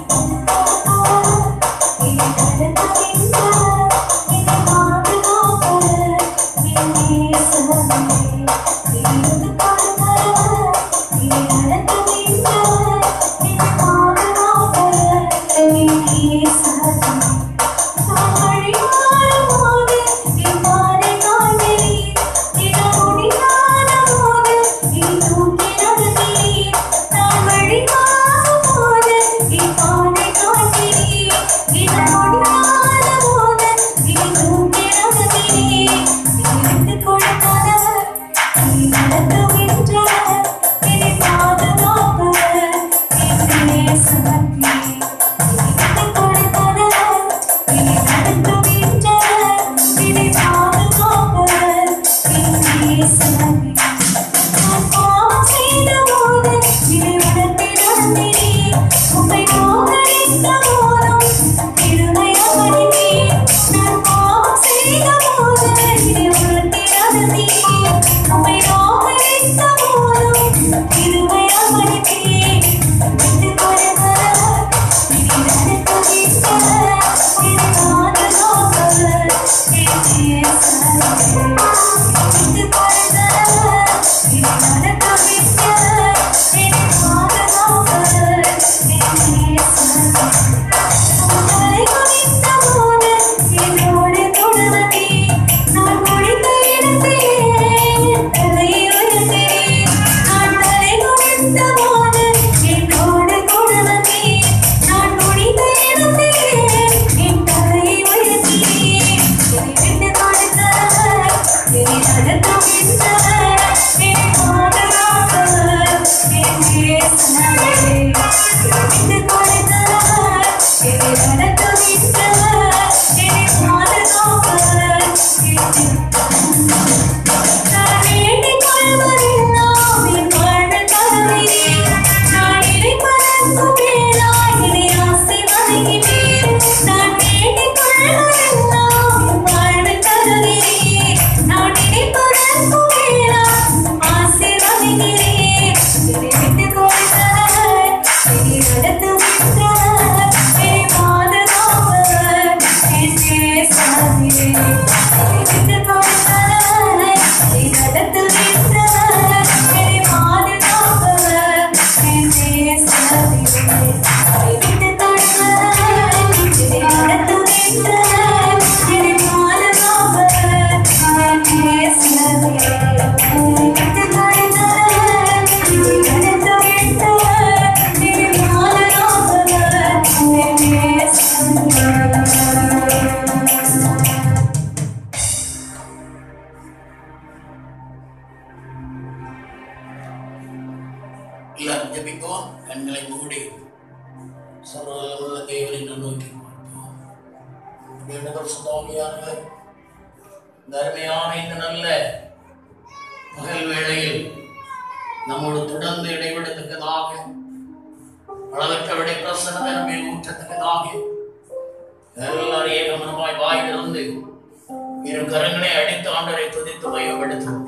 எல்லாரும் ஜெபிப்போம் கண்களை மூடி சர்வ தேவனை நாம் நோக்கி பார்ப்போம் வேண்டுதல் சுதாமியானவர் இந்த அருமையான இந்த நல்ல பகல் வேளையில் நம்மோடு தொடர்ந்து இடைவிடத்தக்கதாக அளவற்ற விடை பிரசனத்தை நம்மை ஊற்றத்தக்கதாக எல்லாரும் ஏகமனமாய் வாய் திறந்து இரு கரங்களை அடித்து ஆண்டரை துதித்து மயப்படுத்துவோம்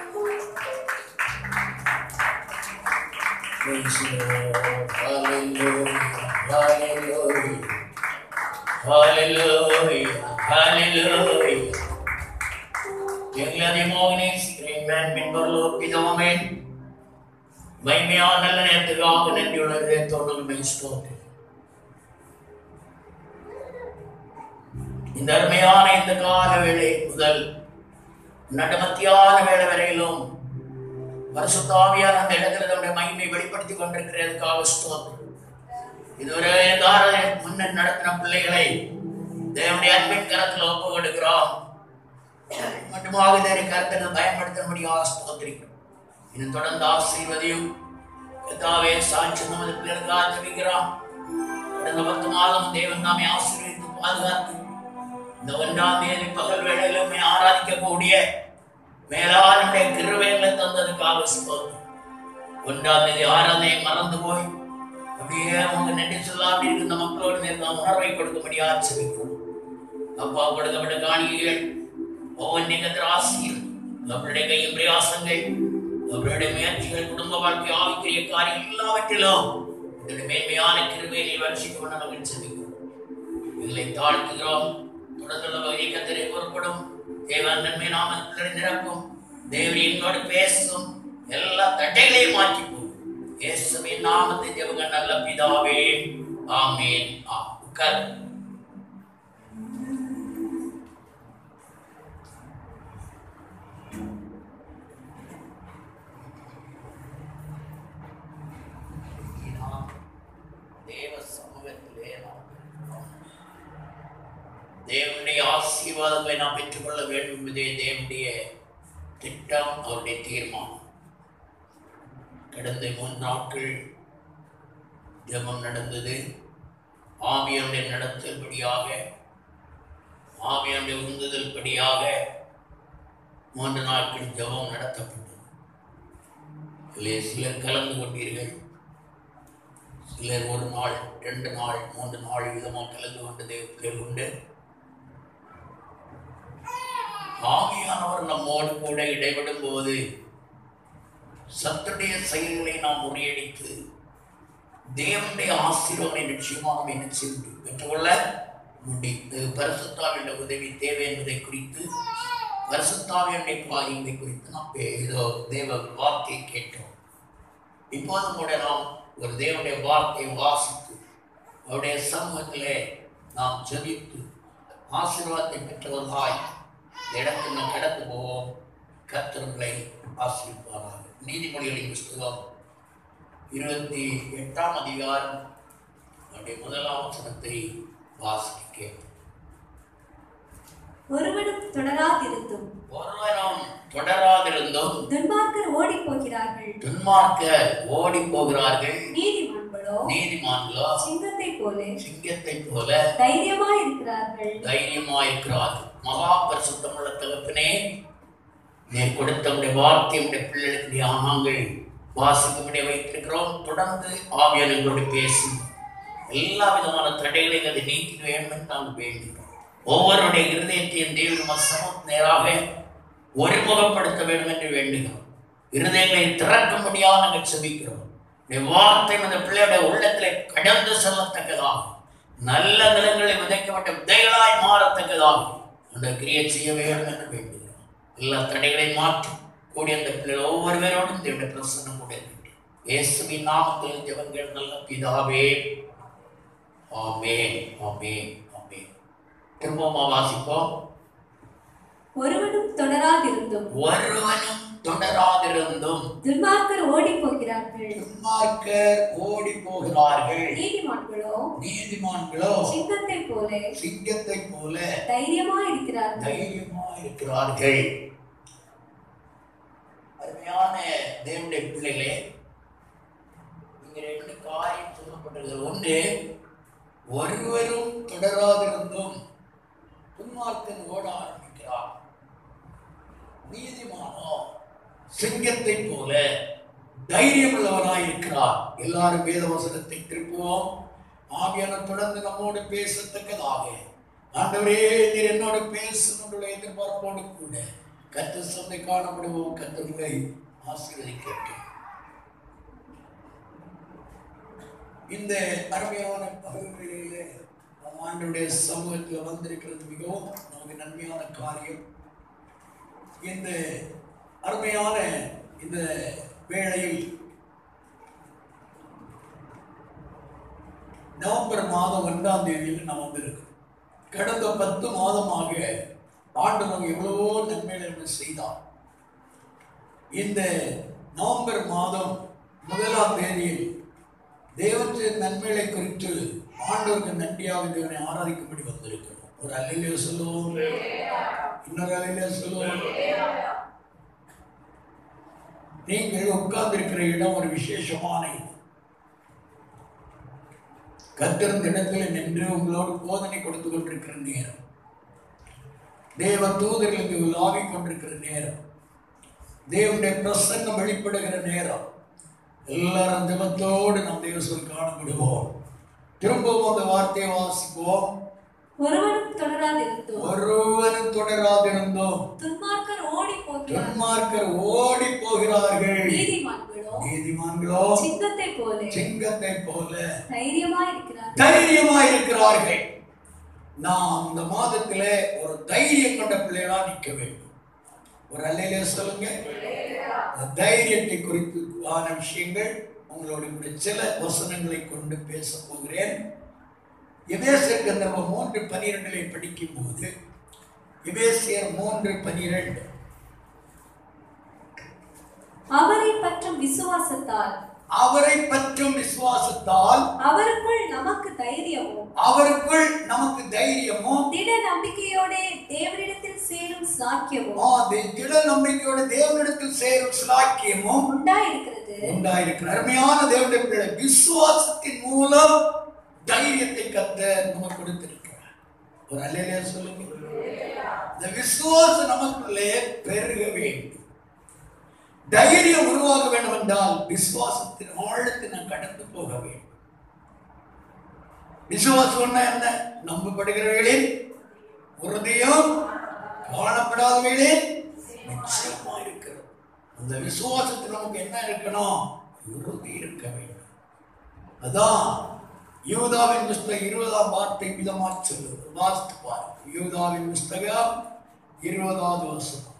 Praise the Lord. Hallelujah. Hallelujah. Hallelujah. Hallelujah. எங்களை அதிகமாக நேசிக்கிறேன் பின்பொருளோ பிதாமே மைமையான நல்ல நேரத்துக்காக நன்றி உணர்வே தொடர்ந்து ஸ்தோத்திரம் இந்த அருமையான இந்த கால வேளை முதல் நடுமத்தியான வேலை வரையிலும் பரிசுத்தாவியார் அந்த இடத்துல நம்முடைய மகிமை வெளிப்படுத்தி கொண்டிருக்கிறதுக்காக ஸ்தோத்திரம் இதுவரை தார முன்னர் நடத்தின பிள்ளைகளை தேவனுடைய அன்பின் கரத்தில் ஒப்பு கொடுக்கிறோம் மட்டுமாக இதனை கருத்தில் பயன்படுத்தும்படியாக ஸ்தோத்திரிக்கிறோம் இன்னும் தொடர்ந்து ஆசீர்வதியும் கத்தாவே சாட்சி நமது பிள்ளைகளுக்காக ஜெபிக்கிறோம் கடந்த பத்து மாதம் தேவன் நாமே ஆசீர்வதித்து பாதுகாத்து இந்த ஒன்றாம் தேதி பகல் வேளையிலும் ஆராதிக்கக்கூடிய மேலானுடைய கிருவைகளை தந்ததுக்காக ஸ்தோத்திரம் ஒன்றாம் தேதி ஆராதனை மறந்து போய் அப்படியே அவங்க நன்றி சொல்லா அப்படி இருந்த மக்களோடு நேர்ந்த உணர்வை கொடுக்கும்படியா செபிக்கிறோம் அப்பா கொடுக்கப்பட்ட காணிகைகள் ஒவ்வொன்றின் ஆசிரியர் அவருடைய கையின் பிரயாசங்கள் அவருடைய முயற்சிகள் குடும்ப வாழ்க்கை ஆவிக்கிரிய காரியம் எல்லாவற்றிலும் இதனுடைய மேன்மையான கிருபையை வருஷிக்க நாங்கள் செல்கிறோம் எங்களை தாழ்த்துகிறோம் தொடர்ந்துள்ள வகையை கத்திரை பொறுப்படும் தேவன் நன்மை நாமத்தில் நிரப்பும் தேவன் எங்களோடு பேசும் எல்லா தட்டைகளையும் மாற்றி போடும் இயேசுவின் நாமத்தை தேவங்க நல்ல பிதாவே ஆமேன் ஆ உட்கார் நாம் தேவ சமூகத்திலே நாம் இருக்கிறோம். தேவனுடைய ஆசீர்வாதங்களை நாம் பெற்றுக்கொள்ள வேண்டும் என்பதே தேவனுடைய திட்டம் அவருடைய தீர்மானம் கடந்த மூன்று நாட்கள் ஜெபம் நடந்தது ஆவியனுடைய நடத்தல்படியாக ஆவியனுடைய உந்துதல் படியாக மூன்று நாட்கள் ஜெபம் நடத்தப்பட்டது இதிலே சிலர் கலந்து கொண்டீர்கள் சிலர் ஒரு நாள் ரெண்டு நாள் மூன்று நாள் விதமாக கலந்து கொண்டு தேவத்தில் உண்டு ஆவியானவர் நம்மோடு கூட இடைவிடும் போது சத்துடைய செயல்களை நாம் முறியடித்து தேவனுடைய ஆசீர்வாதங்களை நிச்சயமாக என்ன செய்து பெற்றுக்கொள்ள முடிந்து பரிசுத்தாவின் உதவி தேவை என்பதை குறித்து பரிசுத்தாவியுடைய காரியங்களை குறித்து நாம் ஏதோ தேவ வார்த்தையை கேட்டோம் இப்போது கூட நாம் ஒரு தேவனுடைய வார்த்தையை வாசித்து அவருடைய சமூகத்திலே நாம் ஜெபித்து ஆசீர்வாதத்தை பெற்றவர்களாய் இந்த இடத்தில் நாம் கடந்து போவோம் கர்த்தர்களை ஆசீர்வாராக நீதிமொழிகளின் புஸ்தகம் இருபத்தி எட்டாம் அதிகாரம் அவருடைய முதலாம் வசனத்தை வாசிக்க கேட்போம். ஒருவனும் தொடராதிருந்தும் ஒருவனும் தொடராதிருந்தும் துன்மார்க்கர் ஓடிப் போகிறார்கள் துன்மார்க்கர் ஓடி போகிறார்கள் நீதிமான்களோ நீதிமான்களோ சிங்கத்தைப் போல சிங்கத்தை போல தைரியமாய் இருக்கிறார்கள் தைரியமாயிருக்கிறார்கள் மகா பரிசுத்தமுள்ள தகப்பனே நீர் கொடுத்த உடைய வார்த்தை உடைய பிள்ளைகளுக்கு நாங்கள் வாசிக்கும்படி வைத்திருக்கிறோம் தொடர்ந்து ஆவியான் எங்களோடு பேசும் எல்லா விதமான தடைகளையும் அதை நீக்கி வேண்டும் என்று நாங்கள் வேண்டுகிறோம் ஒவ்வொருடைய இருதயத்தையும் தேவன் சமூக நேராக ஒருமுகப்படுத்த வேண்டும் என்று வேண்டுகிறோம் இருதயங்களை திறக்கும்படியாக நாங்கள் செபிக்கிறோம் உடைய வார்த்தை அந்த பிள்ளையுடைய உள்ளத்திலே கடந்து செல்லத்தக்கதாக நல்ல நிலங்களை விதைக்கப்பட்ட விதைகளாய் மாறத்தக்கதாக அந்த கிரியை செய்ய வேண்டும் என்று வேண்டுகிறோம் எல்லா தடைகளையும் மாற்றி கூடிய அந்த பிள்ளைகள் ஒவ்வொருவரோடும் தேவனுடைய பிரசன்னம் கூட வேண்டும் இயேசுவின் நாமத்தில் ஜெபங்கள் நல்ல பிதாவே ஆமென் ஆமென் ஆமென் திரும்பமா வாசிப்போம் ஒருவனும் தொடராதிருந்தும் ஒருவனும் தொடராதிருந்தும் துன்மார்க்கர் ஓடிப் போகிறார்கள் துன்மார்க்கர் ஓடி போகிறார்கள் நீதிமான்களோ நீதிமான்களோ சிங்கத்தைப் போல சிங்கத்தை போல தைரியமாய் இருக்கிறார்கள் தைரியமா இருக்கிறார்கள் அருமையான தேவனுடைய பிள்ளைகளே இங்க ரெண்டு காரியம் சொல்லப்பட்டிருக்கிறது ஒன்று ஒருவரும் தொடராதிருந்தும் துன்மார்க்கன் ஓட ஆரம்பிக்கிறார் நீதிமானோ சிங்கத்தை போல தைரியமுள்ளவனாய் இருக்கிறார் எல்லாரும் வேத வசனத்தை திருப்புவோம் ஆவியான தொடர்ந்து நம்மோடு பேசத்தக்கதாக ஆண்டவரே நீர் என்னோடு பேசும் உங்களுடைய எதிர்பார்ப்போடு கூட கத்து சொந்தை காணப்படுவோம் கத்தர்களை ஆசீர்வதிக்கட்டும் இந்த அருமையான பகுதிகளிலே நம் ஆண்டுடைய சமூகத்தில் வந்திருக்கிறது மிகவும் நமக்கு நன்மையான காரியம் இந்த அருமையான இந்த வேளையில் நவம்பர் மாதம் ஒன்றாம் தேதியில் நாம் வந்திருக்கோம் கடந்த பத்து மாதமாக ஆண்டு நமக்கு எவ்வளவோ நன்மைகள் செய்தார் இந்த நவம்பர் மாதம் முதலாம் தேதியில் தேவத்தின் நன்மைகளை குறித்து ஆண்டவருக்கு நன்றியாக தேவனை ஆராதிக்கும்படி வந்திருக்கிறோம் ஒரு அல்லையிலே சொல்லுவோம் இன்னொரு அல்லையிலே சொல்லுவோம் நீங்கள் உட்கார்ந்திருக்கிற இடம் ஒரு விசேஷமான இடம் கத்திருந்த இடத்துல நின்று உங்களோடு போதனை கொடுத்து கொண்டிருக்கிற நேரம் தேவ தூதர்களுக்கு உலாவிக் கொண்டிருக்கிற நேரம் தேவனுடைய பிரசன்னம் வெளிப்படுகிற நேரம் எல்லாரும் ஜபத்தோடு நம் தேவசம் காணப்படுவோம் திரும்பவும் அந்த வார்த்தையை வாசிப்போம் ஒருவனும் தொடராதிருந்தும் ஒருவரும் தொடராதிருந்தோம் துன்மார்க்கர் ஓடிப் போகிறார்கள் துன்மார்க்கர் ஓடி போகிறார்கள் நீதிமான்களோ நீதிமான்களோ நீதிமான்களோ சிங்கத்தை போல சிங்கத்தை போல தைரியமா இருக்கிறார் தைரியமா இருக்கிறார்கள் நாம் இந்த மாதத்திலே ஒரு தைரியம் கொண்ட பிள்ளைகளா நிற்க வேண்டும் ஒரு அல்லையிலே சொல்லுங்க அந்த தைரியத்தை குறித்து ஆன விஷயங்கள் உங்களோட கூட சில வசனங்களை கொண்டு பேச போகிறேன் எபேசியர் நம்ம மூன்று பனிரெண்டிலே படிக்கும் போது எபேசியர் மூன்று பனிரெண்டு அவரை பற்றும் விசுவாசத்தால் அவரை பற்றும் விசுவாசத்தால் அவருக்குள் நமக்கு தைரியமும் அவருக்குள் நமக்கு தைரியமும் திட நம்பிக்கையோட தேவனிடத்தில் சேரும் சாக்கியமும் ஆ, தி- திட நம்பிக்கையோட தேவனிடத்தில் சேரும் சிலாக்கியமும் உண்டாயிருக்கிறது உண்டாயிருக்கிற அருமையான தேவனுடைய பிள்ளை விசுவாசத்தின் மூலம் தைரியத்தை கத்த நமக்கு கொடுத்திருக்கிறார் ஒரு அல்லையா சொல்லுங்க இந்த விசுவாசம் நமக்குள்ளே பெருக வேண்டும் தைரியம் உருவாக வேண்டும் என்றால் விசுவாசத்தின் ஆழத்தை நாம் கடந்து போக வேண்டும் விசுவாசம்னா என்ன நம்பப்படுகிறவர்களின் உறுதியும் காணப்படாதவர்களின் நிச்சயமா இருக்கிறது அந்த விசுவாசத்தில் நமக்கு என்ன இருக்கணும் உறுதி இருக்க வேண்டும் அதான் யூதாவின் புஸ்தகம் இருபதாம் வார்த்தை விதமா சொல்லுது வாசித்து பாருங்க யூதாவின் புஸ்தகம் இருபதாவது வசனம்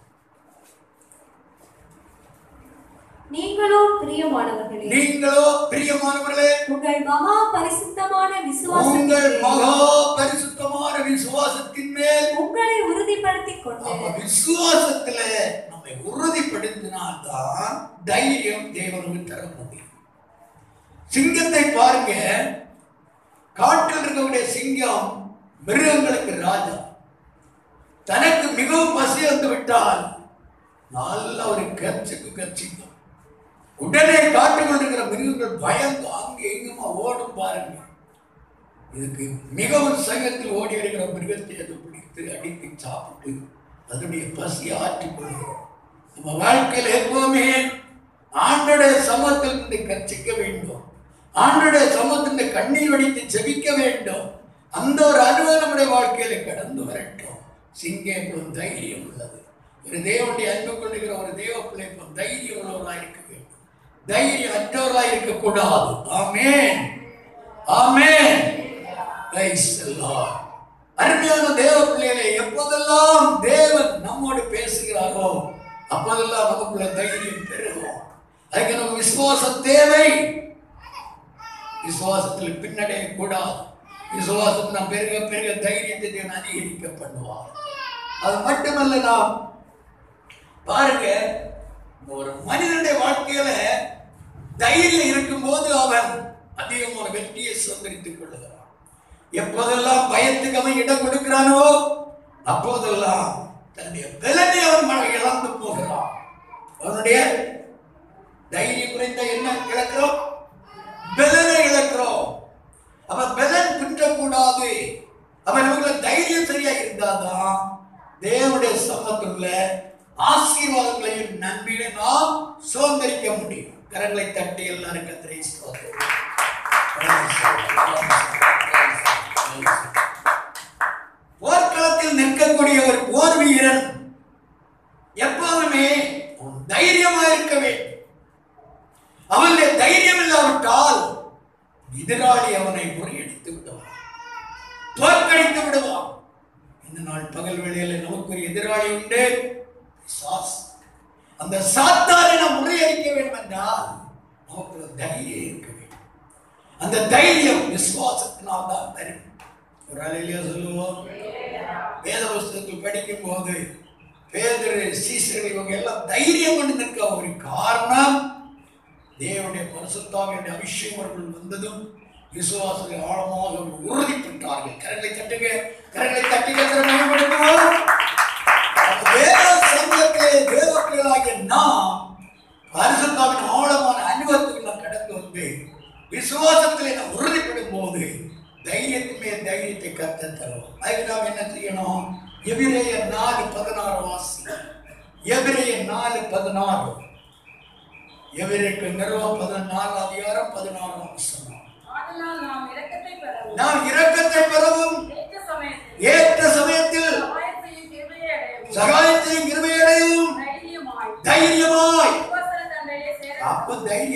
நீங்களோ பிரியமானவர்களே நீங்களோ பிரியமானவர்களே உங்கள் மகா பரிசுத்தமான உங்கள் விசுவாசத்தை மகா பரிசுத்தமான விசுவாசத்தின் மேல் உங்களை உறுதிப்படுத்திக் கொண்டு நம்ம விசுவாசத்துல நம்மை உறுதிப்படுத்தினால்தான் தைரியம் தேவனுக்கு தர முடியும் சிங்கத்தை பாருங்க காட்டில் இருக்கக்கூடிய சிங்கம் மிருகங்களுக்கு ராஜா தனக்கு மிகவும் பசி வந்து விட்டால் நல்ல ஒரு கர்ச்சிக்கு கர்ச்சிக்கும் உடனே காட்டுக்குள் இருக்கிற மிருகங்கள் பயந்து அங்கே எங்குமா ஓடும் பாருங்க இதுக்கு மிகவும் சங்கத்தில் ஓடி வருகிற மிருகத்தை அது பிடித்து அடித்து சாப்பிட்டு அதனுடைய பசி ஆற்றிக் கொள்கிறோம் நம்ம வாழ்க்கையில் எப்பவுமே ஆண்டுடைய சமத்தில் இருந்து கர்ச்சிக்க வேண்டும் ஆண்டுடைய சமத்தில் கண்ணீர் வடித்து செபிக்க வேண்டும் அந்த ஒரு அனுபவம் நம்முடைய வாழ்க்கையில கடந்து வரட்டும் சிங்கம் எப்பொழுதும் தைரியம் உள்ளது ஒரு தேவனுடைய அன்பு கொள்ளுகிற ஒரு தேவ பிள்ளை எப்பொழுதும் தைரியம் உள்ளவராக இருக்க வேண்டும் தைரியம் அற்றவராக இருக்கக்கூடாது ஆமென் ஆமென் Praise the Lord. அருமையான தேவ பிள்ளைகளை எப்போதெல்லாம் தேவன் நம்மோடு பேசுகிறாரோ அப்போதெல்லாம் நமக்குள்ள தைரியம் பெருகும் அதுக்கு நம்ம விசுவாசம் தேவை விசுவாசத்தில் பின்னடைய கூடாது விசுவாசம் நாம் பெருக பெருக தைரியத்தை தேவன் அதிகரிக்க பண்ணுவார் அது மட்டுமல்ல நாம் பாருங்க ஒரு மனிதனுடைய வாழ்க்கையில தைரியம் இருக்கும்போது அவன் அதிகமான வெற்றியை சுதந்திரித்துக் கொள்ளுகிறான் எப்போதெல்லாம் பயத்துக்கு அவன் இடம் கொடுக்கிறானோ அப்போதெல்லாம் தன்னுடைய பலனை அவன் மன- இழந்து போகிறான் அவனுடைய தைரியம் குறைந்த என்ன இழக்கிறோம் பலனை இழக்கிறோம் அப்ப பலன் குற்றக்கூடாது அப்ப நமக்குள்ள தைரியம் சரியா இருந்தாதான் தேவனுடைய சமத்துள்ள ஆசீர்வாதங்களையும் நன்மையை நாம் சுதந்திரிக்க முடியும் கரங்களை தட்டி எல்லாரும் கத்திரை ஸ்தோத்திரம். போர்க்களத்தில் நிற்கக்கூடிய ஒரு போர் வீரன் எப்போதுமே அவன் தைரியமா இருக்க வேண்டும் அவனுடைய தைரியம் இல்லாவிட்டால் எதிராளி அவனை முறியடித்து விடுவான் தோற்கடித்து விடுவான் இந்த நாள் பகல் வேளையில் நமக்கு ஒரு எதிராளி உண்டு பிசாசு. அந்த சாத்தானை நாம் முறியடிக்க வேண்டும் என்றால் நமக்கு ஒரு தைரியம் இருக்க வேண்டும் அந்த தைரியம் விசுவாசத்தினால் தான் தரும் ஒரு அலையிலேயே சொல்லுவோம் வேத புஸ்தகத்தில் படிக்கும் போது பேதரு சீசர்கள் இவங்க எல்லாம் தைரியம் கொண்டு நிற்க ஒரு காரணம் தேவனுடைய பரிசுத்தாவினுடைய அபிஷேகம் அவர்கள் வந்ததும் விசுவாசத்தை ஆழமாக உறுதி பெற்றார்கள் கரங்களை தட்டுங்க கரங்களை தட்டி கத்திர மேம்படுத்துவோம் வேத சங்கத்திலே தேவ பிள்ளைகளாகிய நாம் பரிசுத்தாவின் ஆழமான அனுபவத்துக்கு நாம் கடந்து வந்து விசுவாசத்திலே நாம் உறுதிப்படும் போது தைரியத்தின் மேல் தைரியத்தை கத்த தருவோம் அதுக்கு நாம் என்ன செய்யணும் எபிரேயர் நாலு பதினாறு வாசி எபிரேயர் நாலு பதினாறு எபிரேக்கு நிறுவம் பதினாறு அதிகாரம் பதினாறாம் வசனம் ஆதலால் நாம் இரக்கத்தை பெறவும் நாம் இரக்கத்தை பெறவும் ஏற்ற சமயத்தில் ஏற்ற சமயத்தில் சகாயத்தையும் கிருபையை அடையவும் சகாயத்தையும் கிருபையடையும் தைரியமாய் தைரியமாய் உபசர தண்டையை சேர அப்ப தைரியம்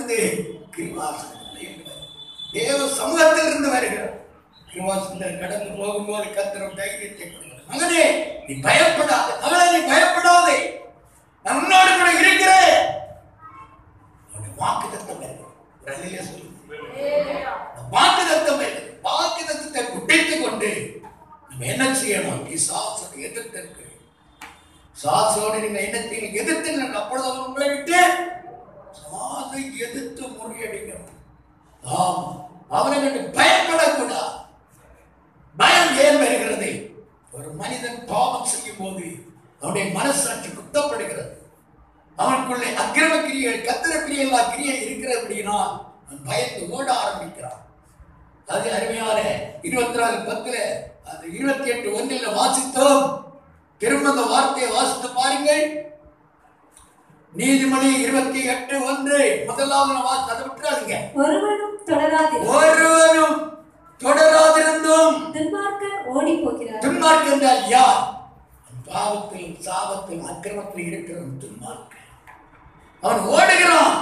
பொழுது கிருபாசனத்தில் இருக்கிறார். தேவ சமூகத்தில் இருந்து வருகிறார் கிருபாசனத்தில் கடந்து போகும்போது கத்திரம் தைரியத்தை கொடுக்கிறார் மகனே நீ பயப்படாத மகளே நீ பயப்படாதே நான் உன்னோடு கூட இருக்கிறேன் அவனுடைய வாக்கு தத்தம் சொல்லு வாக்கு தத்தம் வாக்கு தத்தத்தை குட்டித்துக் கொண்டு நம்ம என்ன செய்யணும் பிசாசோடு எதிர்த்து இருக்கு சாசோடு நீங்க என்னத்தையும் எதிர்த்து நில்லுங்க. அப்பொழுது அவர் உங்களை விட்டு சாதை எதிர்த்து முறியடிக்கணும் ஆம் அவனை கண்டு பயப்படக்கூடாது பயம் ஏன் வருகிறது ஒரு மனிதன் பாவம் செய்யும் போது அவனுடைய மனசாட்சி குத்தப்படுகிறது அவனுக்குள்ளே அக்கிரம கிரியைகள் கத்திர கிரியைகளா கிரியை இருக்கிறது அப்படின்னா அவன் பயந்து ஓட ஆரம்பிக்கிறான் அது அருமையான இருபத்தி நாலு பத்துல அது இருபத்தி எட்டு ஒன்றில் வாசித்தோம் திரும்ப அந்த வார்த்தையை வாசித்து பாருங்கள் நீதிமொழி இருபத்தி எட்டு ஒன்று முதலாவது வாசி அதை விட்டுறாதீங்க ஒருவனும் தொடராதிரு ஒருவரும் தொடராதிருந்தும் துன்மார்க்கர் ஓடி போகிறார் துன்மார்க்கு என்றால் யார் பாவத்தில் சாபத்தில் அக்கிரமத்தில் இருக்கிறவன் துன்மார்க்கு அவன் ஓடுகிறான்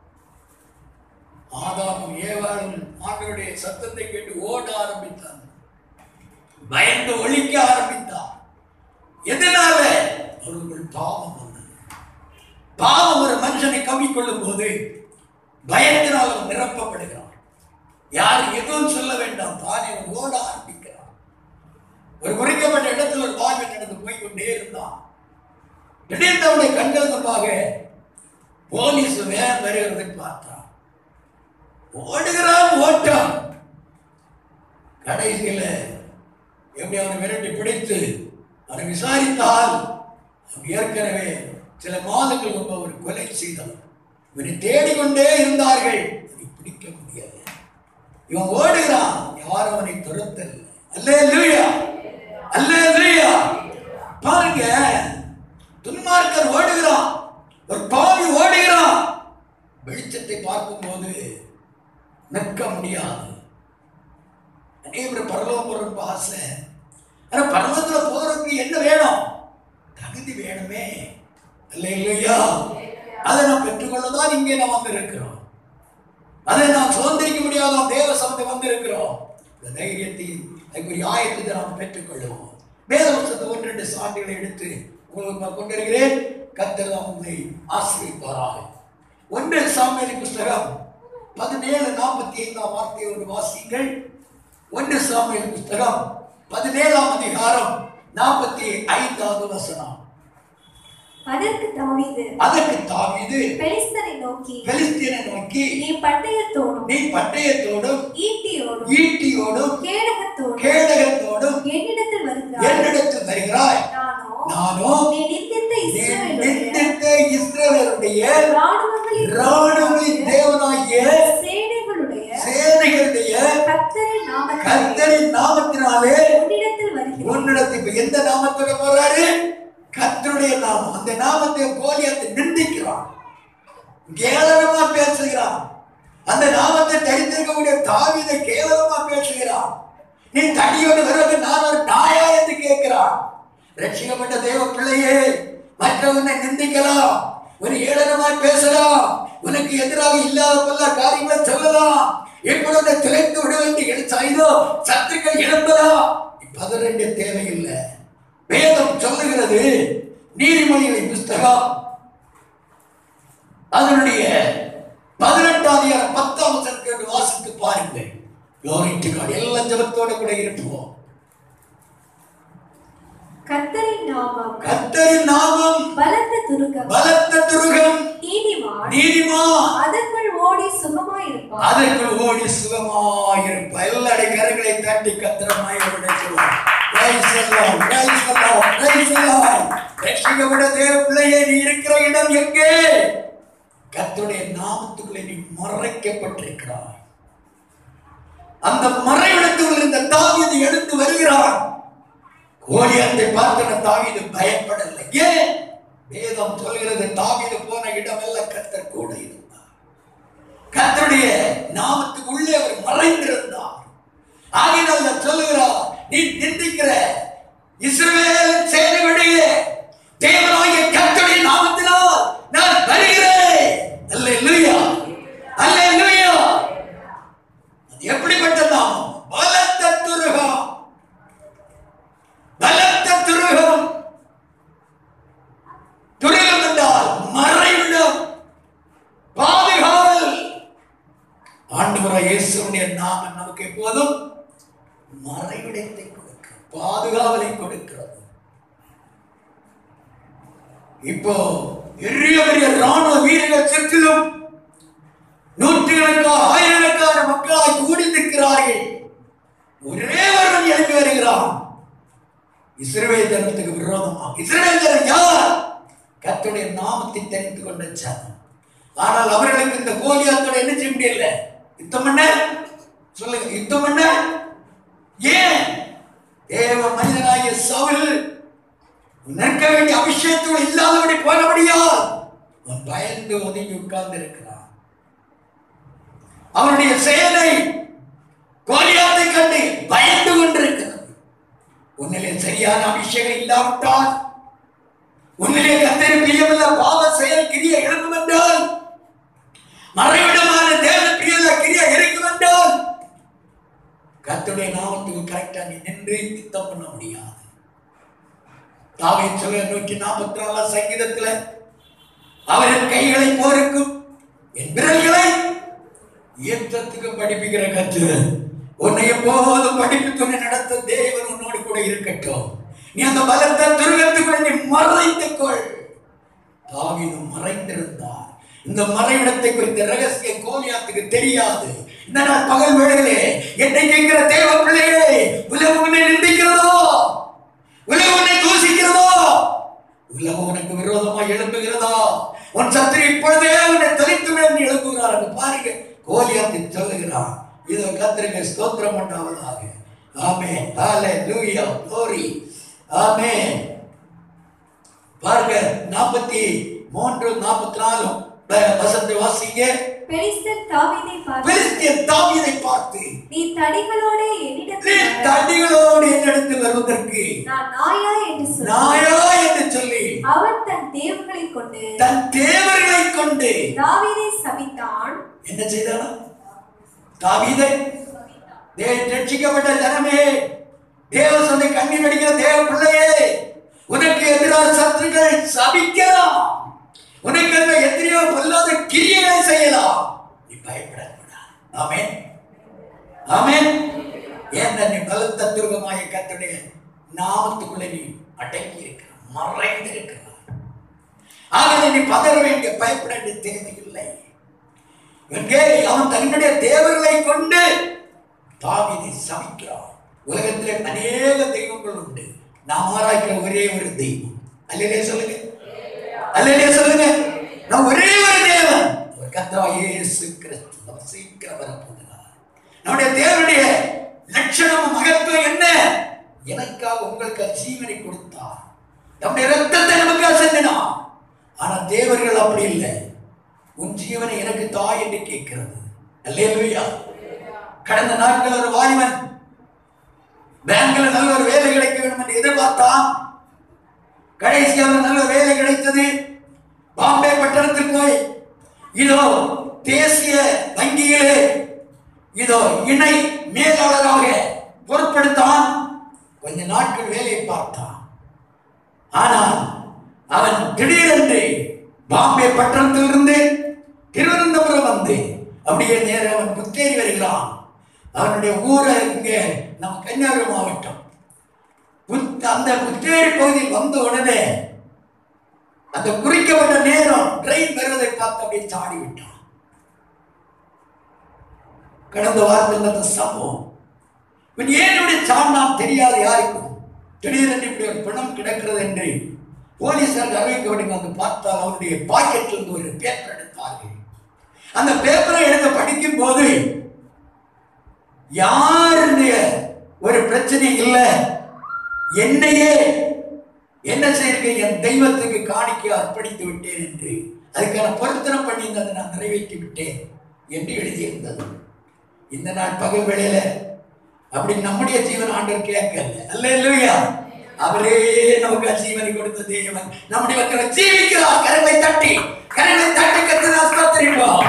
ஆதாமும் ஏவாளும் ஆண்டவருடைய சத்தத்தை கேட்டு ஓட ஆரம்பித்தான் பயந்து ஒழிக்க ஆரம்பித்தான் எதனால அவர்கள் பாவம் வந்தது பாவம் ஒரு மனுஷனை கவிக்கொள்ளும் போது பயத்தினால் அவன் நிரப்பப்படுகிறான் யார் எதுவும் சொல்ல வேண்டாம் தானே அவன் ஓட ஆரம்பிக்கிறான் ஒரு குறிக்கப்பட்ட இடத்துல ஒரு வாழ்வை நடந்து போய் கொண்டே இருந்தான் திடீர்னு அவனுடைய கண்கள் முன்பாக போலீஸ் வேன் வருகிறதை பார்த்தான் ஓடுகிறான் ஓட்டம் கடைசியில எப்படி அவனை விரட்டி பிடித்து அவனை விசாரித்தால் அவன் ஏற்கனவே சில மாதங்கள் முன்பு அவர் கொலை செய்தான் இவனை தேடிக்கொண்டே இருந்தார்கள் அதை பிடிக்க முடியாது இவன் ஓடுகிறான் யாரும் அவனை துரத்தல் அல்லே லூயா அல்லே லூயா பாருங்க துன்மார்க்கர் ஓடுகிறான் ஒரு பாவி ஓடுகிறான் வெளிச்சத்தை பார்க்கும்போது நிற்க முடியாது அநேகர் பரலோகம் போற ரொம்ப ஆசை ஆனா பரலோகத்துல போறதுக்கு என்ன வேணும் தகுதி வேணுமே அல்ல இல்லையா அதை நாம் பெற்றுக்கொள்ளதான் இங்கே நாம் வந்திருக்கிறோம் அதை நாம் சுதந்திரிக்க முடியாத தேவ சமத்தை வந்திருக்கிறோம் இந்த தைரியத்தையும் அதுக்குரிய ஆயத்தை நாம் பெற்றுக்கொள்ளுவோம் வேதவசத்தை ஒன்று ரெண்டு சான்றுகளை எடுத்து உங்களுக்கு நான் கொண்டிருக்கிறேன் கத்தர் தான் உங்களை ஆசிரியப்பாராக ஒன்று சாமியலி புஸ்தகம் பதினேழு நாற்பத்தி ஐந்தாம் வார்த்தையோடு வாசியுங்கள் ஒன்று சாமியல் புஸ்தகம் பதினேழாம் அதிகாரம் நாற்பத்தி ஐந்தாவது வசனம் அதற்கு தாவீது அதற்கு தாவீது பெலிஸ்தரை நோக்கி பெலிஸ்தீனை நோக்கி நீ பட்டயத்தோடும் நீ பட்டயத்தோடும் ஈட்டியோடும் ஈட்டியோடும் கேடகத்தோடும் கேடகத்தோடும் என்னிடத்தில் வருகிறாய் என்னிடத்தில் வருகிறாய் நானோ நானோ நீ நிந்தித்த நீ இஸ்ரவேலுடைய நிந்தித்த இஸ்ரவேலுடைய ராணுவங்களின் ராணுவின் தேவனாகிய சேனைகளுடைய சேனைகளுடைய கர்த்தரின் நாமத்தை கர்த்தரின் நாமத்தினாலே உன்னிடத்தில் வருகிறேன் உன்னிடத்தில் இப்ப எந்த நாமத்தோட போறாரு கர்த்தருடைய நாமம் அந்த நாமத்தை கோலியாத்தை நிந்திக்கிறான் கேவலமா பேசுகிறான் அந்த நாமத்தை தரித்திருக்கக்கூடிய தாவீதை கேவலமா பேசுகிறான் நீ தடியோடு வருவது நான் ஒரு நாயா என்று கேட்கிறான் ரட்சிக்கப்பட்ட தேவ பிள்ளையே மற்றவனை நிந்திக்கலாம் ஒரு ஏளனமாய் பேசலாம் உனக்கு எதிராக இல்லாத பல காரியங்களை சொல்லலாம் எப்படி உன்னை துளைத்து விட வேண்டிய செய்தோ சத்துக்கள் எழுப்பலாம் பத வேண்டிய தேவையில்லை வேதம் சொல்லுகிறது நீதிமொழிகளின் புஸ்தகம் அதனுடைய பதினெட்டாம் அதிகாரம் பத்தாம் வசனத்தை வாசித்து பாருங்கள் Glory to God. எல்லாம் ஜபத்தோட கூட இருப்போம் கர்த்தரின் நாமம் கர்த்தரின் நாமம் பலத்த துருகம் பலத்த துருகம் நீதிமான் நீதிமான் அதற்குள் ஓடி சுகமாயிருப்பான் அதற்குள் ஓடி சுகமாயிருப்ப எல்லாருடைய கரங்களை தட்டி கத்திரமாய் சொல்லுவார் ரட்சிக்கப்பட்ட தேவ பிள்ளையே நீ இருக்கிற இடம் எங்கே கர்த்தருடைய நாமத்துக்குள்ளே நீ மறைக்கப்பட்டிருக்கிறாய் அந்த மறைவிடத்துக்குள் இருந்த தாவீது எடுத்து வருகிறான் கோலியாத்தை பார்த்த தாவீது பயப்படலை ஏன் வேதம் சொல்கிறது தாவீது போன இடமெல்லாம் கர்த்தர் கூட இருந்தார் கர்த்தருடைய நாமத்துக்கு உள்ளே அவர் மறைந்திருந்தார் ஆகினால் நான் சொல்லுகிறார் நீ நிந்திக்கிற இஸ்ரவேல் சேனையுடைய தேவனாகிய கர்த்தருடைய நாமத்தினால் நான் வருகிறேன் அல்லேலூயா நாம நமக்கு எப்போதும் மறைவிடத்தை கொடுக்கிறது பாதுகாவலை கொடுக்கிறது இப்போ பெரிய பெரிய ராணுவ வீரர்கள் சுற்றிலும் நூற்றுக்கணக்கான ஆயிரக்கணக்கான மக்களாய் கூடி நிற்கிறார்கள் ஒரே ஒருவன் எழுப்பி வருகிறான் இஸ்ரவேல் ஜனத்துக்கு விரோதமாக இஸ்ரவேல் ஜனம் யார் கர்த்தருடைய நாமத்தை தெரிந்து கொண்ட ஜனம் ஆனால் அவர்களுக்கு இந்த கோலியாத்தோட என்ன செய்ய முடியல யுத்தம் பண்ண சொல்லுங்க யுத்தம் பண்ண ஏன் தேவ மனிதனாகிய சவுல் நிற்க வேண்டிய அபிஷேகத்தோடு இல்லாதபடி போனபடியால் அவன் பயந்து ஒதுங்கி உட்கார்ந்து இருக்கிறான் அவனுடைய செயலை கோலியாத்தை கண்டு பயந்து கொண்டிருக்கிறது உன்னிலே சரியான அபிஷேகம் இல்லாவிட்டால் உன்னிலே கத்தரி பிரியமில்ல பாவ செயல் கிரிய எழுப்பும் என்றால் மறைவிடமான தேவ பிரியல கிரிய இருக்கும் என்றால் கர்த்தருடைய நாமத்துக்கு கரெக்டா நீ நின்று யுத்தம் பண்ண முடியாது தாவை சொல்ல நூற்றி நாற்பத்தி நாலாம் சங்கீதத்துல அவரின் கைகளை போருக்கும் என் விரல்களை யுத்தத்துக்கு படிப்புகிற கற்று உன்னை எப்போதும் படிப்பு உன்னை நடத்த தேவன் உன்னோடு கூட இருக்கட்டும் நீ அந்த பலத்த துருகத்துக்குள்ள நீ மறைத்துக் கொள் தாவீதும் மறைந்திருந்தார் இந்த மறைவிடத்தை குறித்த ரகசிய கோலியாத்துக்கு தெரியாது இந்த நாள் பகல் வேளையிலே என்னை கேட்கிற தேவ பிள்ளைகளே உலகம் உன்னை நிந்திக்கிறதோ உலகம் உன்னை தூசிக்கிறதோ உலகம் உனக்கு விரோதமாக எழும்புகிறதா உன் சத்துரு இப்பொழுதே உன்னை தொலைத்து விட எழுப்புகிறார் என்று பாருங்க கோலியாத்தை சொல்லுகிறான் இதோ கத்திரிக்க ஸ்தோத்திரம் உண்டாவதாக ஆமே ஹாலே லூயா glory ஆமே பாருங்க நாற்பத்தி மூன்று நாற்பத்தி நாலு வசந்தி வாசிங்க பெலிஸ்தர் தாவீதை பார்த்து பெலிஸ்தியர் தாவீதை பார்த்து நீ தடிகளோட நீ என்னிடத்தில் வர. தடிகளோடு என்னிடத்தில் வருவதற்கு நான் நாயா என்று சொன்னேன் நாயா என்று சொல்லி அவன் தன் தேவர்களை கொண்டு தன் தேவர்களை கொண்டு தாவீதை சபித்தான் என்ன செய்தானா தாவீதை தே ரட்சிக்கப்பட்ட ஜனமே தேவ சொந்த கண்ணீர் அடிக்கிற தேவ பிள்ளையே உனக்கு எதிராக சத்துருக்களை சபிக்கலாம் உனக்கு அந்த எதிரியோ பொல்லாத கிரியைகளை செய்யலாம் நீ பயப்படக்கூடாது ஆமென் ஆமென் ஏன் நீ பலத்த துருகமாய கத்துடைய நாமத்துக்குள்ள நீ அடங்கி இருக்கிற மறைந்து இருக்கிறார் ஆகவே நீ பதற வேண்டிய பயப்பட வேண்டிய தேவையில்லை எங்கே அவன் தன்னுடைய தேவர்களை கொண்டு தாவீதை சபிக்கிறான் உலகத்திலே அநேக தெய்வங்கள் உண்டு நாம் ஆராய்க்கிற ஒரே ஒரு தெய்வம் அல்லையே சொல்லுங்க அல்லையே சொல்லுங்க நான் ஒரே ஒரு தேவன் ஒரு கத்தா இயேசு கிறிஸ்து அவர் சீக்கிரம் வரப்போகிறார் நம்முடைய தேவனுடைய லட்சணம் மகத்துவம் என்ன எனக்காக உங்களுக்கு ஜீவனை கொடுத்தார் நம்முடைய ரத்தத்தை நமக்கு சிந்தினார் ஆனா தேவர்கள் அப்படி இல்லை உன் ஜீவனை எனக்கு தாய் என்று கேட்கிறது அல்லேலூயா கடந்த நாட்கள் ஒரு வாலிபன் பேங்க்ல நல்ல ஒரு வேலை கிடைக்க வேண்டும் என்று எதிர்பார்த்தான் கடைசியாக நல்ல வேலை கிடைத்தது பாம்பே பட்டணத்தில் போய் இதோ தேசிய வங்கியிலே இதோ இணை மேலாளராக பொறுப்படுத்தான் கொஞ்ச நாட்கள் வேலையை பார்த்தான் ஆனால் அவன் திடீரென்று பாம்பே பட்டணத்திலிருந்து திருவனந்தபுரம் வந்து அப்படியே நேர அவன் புத்தேரி வருகிறான் அவனுடைய ஊரை இங்கே நம்ம கன்னியாகுமரி மாவட்டம் புத்- அந்த புத்தேரி பகுதியில் வந்த உடனே அந்த குறிக்கப்பட்ட நேரம் ட்ரெயின் வருவதை பார்த்து அப்படியே சாடி விட்டான் கடந்த வாரத்தில் நடந்த சம்பவம் இவன் ஏன் இப்படி சாடினான் தெரியாது யாருக்கும் திடீரென்று இப்படி ஒரு பணம் கிடக்கிறது என்று போலீசார் அறிவிக்கப்பட்டு வந்து பார்த்தால் அவனுடைய பாக்கெட்டில் இருந்து ஒரு பேப்பர் எடுத்தார்கள் அந்த பேப்பரை எடுத்து படிக்கும் போது யாருடைய ஒரு பிரச்சனை இல்லை என்னையே என்ன செய்யிருக்க என் தெய்வத்துக்கு காணிக்கை அர்ப்பணித்து விட்டேன் என்று அதுக்கான பொருத்தனம் பண்ணி அதை நான் நிறைவேற்றி விட்டேன் என்று எழுதியிருந்தது இந்த நாள் பகல் வேளையில அப்படி நம்முடைய ஜீவன் ஆண்டவர் கேட்கல அல்ல இல்லையா அவரே நமக்கு ஜீவனை கொடுத்த தேவன் நம்முடைய மக்களை ஜீவிக்கிறார் கரங்களை தட்டி கரங்களை தட்டி கத்து ஸ்தோத்திரிப்போம்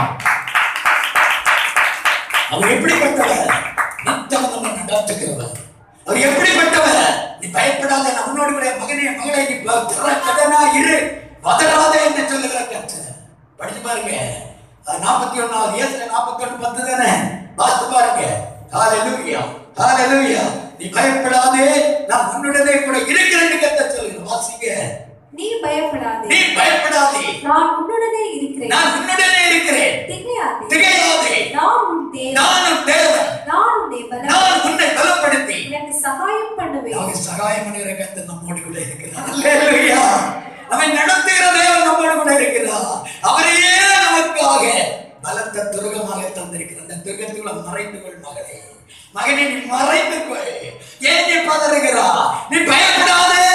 அவர் எப்படிப்பட்டவர் நித்தம் நம்ம நடத்துகிறவர் அவர் எப்படிப்பட்டவர் நீ பயப்படாத நான் உன்னோடு கூட மகனே மகளை நீ கதனா இரு பதறாதே என்று சொல்லுகிற கற்று படிச்சு பாருங்க நாற்பத்தி ஒன்னாவது ஏசுல நாற்பத்தி ஒன்று பத்து தானே பார்த்து பாருங்க ஹalleluya ஹalleluya நீ பயப்படாதே நான் உன்னுடனே கூட இருக்கிறேன்னு கத்த சொல்லுங்க வாசிங்க நீ பயப்படாதே நீ பயப்படாதே நான் உன்னுடனே இருக்கிறேன் நான் உன்னுடனே இருக்கிறேன் திகையாதே திகையாதே நான் உன் தேவன் நானும் தேவன் நான் உன்னை பலம் நான் உன்னை பலப்படுத்தி எனக்கு சகாயம் பண்ணுவேன் நமக்கு சகாயம் பண்ணுகிற கத்த நம்மோடு கூட இருக்கிறார் அல்லேலூயா அவன் நடத்துகிற தேவன் நம்மோடு கூட இருக்கிறார் அவரையே நமக்காக பலத்த துருகமாக தந்திருக்கிறார் அந்த துருகத்துக்குள்ள மறைந்து கொள் மகளே மகனே நீ மறைந்து கொள் ஏன் நீ பதறுகிறா நீ பயப்படாதே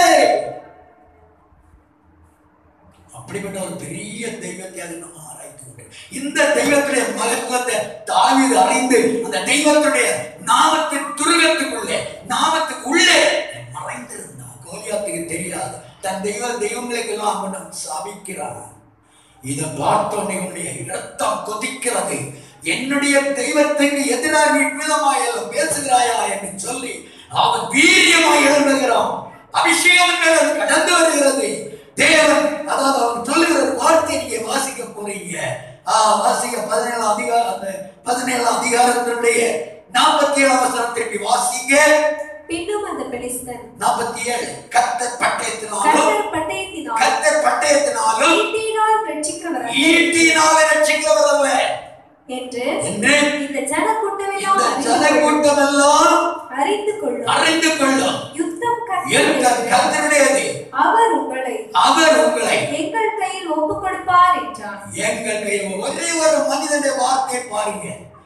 அப்படிப்பட்ட ஒரு பெரிய தெய்வத்தை அது நம்ம ஆராய்ந்து கொண்டு இந்த தெய்வத்துடைய மகத்துவத்தை தாவீது அறிந்து அந்த தெய்வத்துடைய நாமத்தின் துருகத்துக்குள்ளே நாமத்துக்கு உள்ளே மறைந்திருந்தான் கோலியாத்துக்கு தெரியாது தன் தெய்வ தெய்வங்களுக்கெல்லாம் அவன் சாபிக்கிறான் இதை பார்த்தோன்னே உன்னுடைய இரத்தம் கொதிக்கிறது என்னுடைய தெய்வத்துக்கு எதிராக நீ விதமாய் எல்லாம் பேசுகிறாயா என்று சொல்லி அவன் வீரியமாய் எழுந்துகிறான் அபிஷேகம் மேல அது கடந்து வருகிறது தேவன் அதாவது அவன் சொல்லுகிற ஒரு வார்த்தை நீங்க வாசிக்க போறீங்க ஆ, வாசிக்க பதினேழாம் அதிகாரம் அந்த பதினேழாம் அதிகாரத்தினுடைய நாற்பத்தி ஏழாம் வசனத்திற்கு வாசிங்க பின்னும் அந்த பெலிஸ்தன் நாற்பத்தி ஏழு கத்தர் பட்டயத்தினாலும் கர்த்தர் பட்டயத்தினால் கத்தர் பட்டயத்தினாலும் ஈட்டியினால் ரட்சிக்கிறவர் அல்ல ஈட்டினாலே ரட்சிக்கிறவர் அல்ல என்று என்று இந்த ஜனக்கூட்டமெல்லாம் இந்த அறிந்து கொள்ளும். ஜனக்கூட்டமெல்லாம் அறிந்து கொள்ளும் அறிந்து கொள்ளும் யுத்தம் எந்த கர்த்தருடையது. கத்தருடையது அவர் உங்களை அவர் உங்களை எங்கள் கையில் ஒப்புக் கொடுப்பார் என்றார் எங்கள் கையில் ஒரே ஒரு மனிதனுடைய வார்த்தையை பாருங்க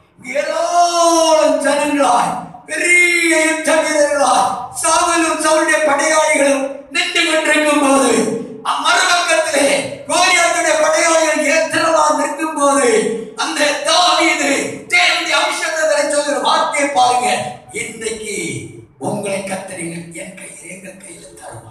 ஏராளம் ஜனங்களாய் பெரிய யுத்த வீரர்களாய் சாவலும் சவுளுடைய படையாளிகளும் நின்று கொண்டிருக்கும் போது மறுபக்கத்திலே கோலியாத்துடைய படையாளிகள் ஏற்றலா நிற்கும் போது அந்த தாவீது தேவனுடைய அம்சத்தை சொல்லுகிற வார்த்தையை பாருங்க இன்றைக்கு உங்களை கத்தரிகள் என் கையில் எங்கள் கையில் தருவார்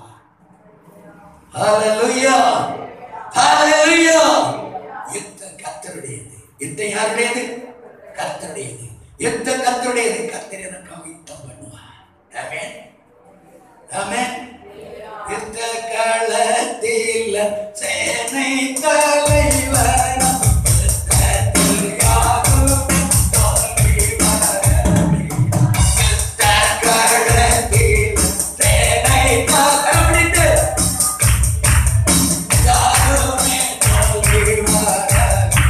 ஹalleluya ஹalleluya யுத்தம் கர்த்தருடையது யுத்தம் யாருடையது கர்த்தருடையது யுத்தம் கர்த்தருடையது கர்த்தர் எனக்காக யுத்தம் பண்ணுவார் ஆமென் ஆமென் யுத்த களத்தில் சேனை தலைவனம் யுத்தத்தில் யாரும் தோல்வி வரவில்லை. யுத்த களத்தில் சேனை தலைவனம் யாருமே தோல்வி வரவில்லை.